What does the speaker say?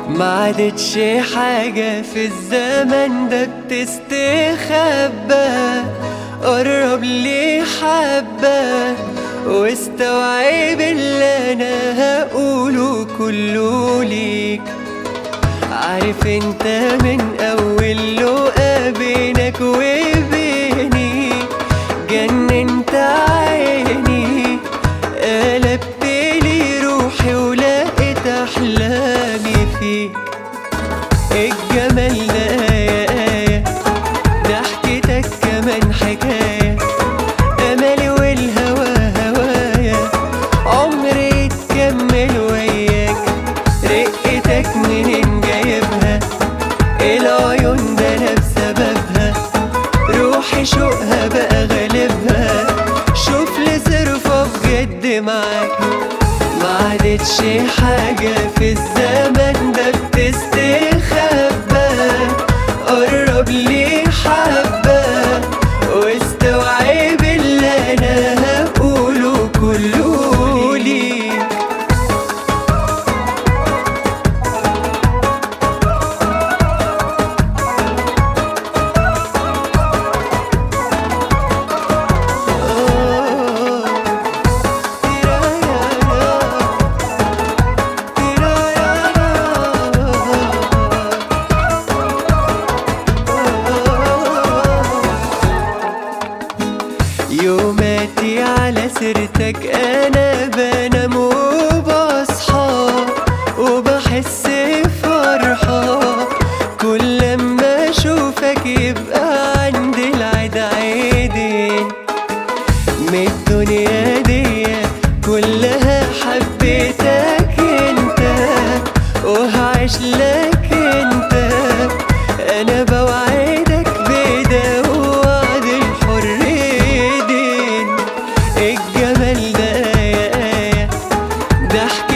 ما عادتش حاجة في الزمن ده بتستخبى قرب لي حبة واستوعب اللي انا هقوله كله ليك عارف انت من اول لقا بينك وبيني جننت عيني قلبت لي روحي ولقيت احلامي فيك الجمال ده آية آية ضحكتك كمان حكاية أملي والهوى هوايا عمري يتكمل وياك رقتك منين جايبها العيون ده أنا بسببها روحي شوقها بقى غالبها شوف لي صرفة بجد معاك ما عادتش حاجة في الزمن ده بتستخبى قرب لي حبة واستوعب اللي أنا هقوله كله ليك يوماتي على سيرتك انا بنام وبصحى وبحس فرحة كل لما اشوفك يبقى عندي العيد عيدين من الدنيا دي كلها حبيتك انت وهعيش لك انت انا بوعدك بدا وعد الحر دين الجمال ده آية آية ضحك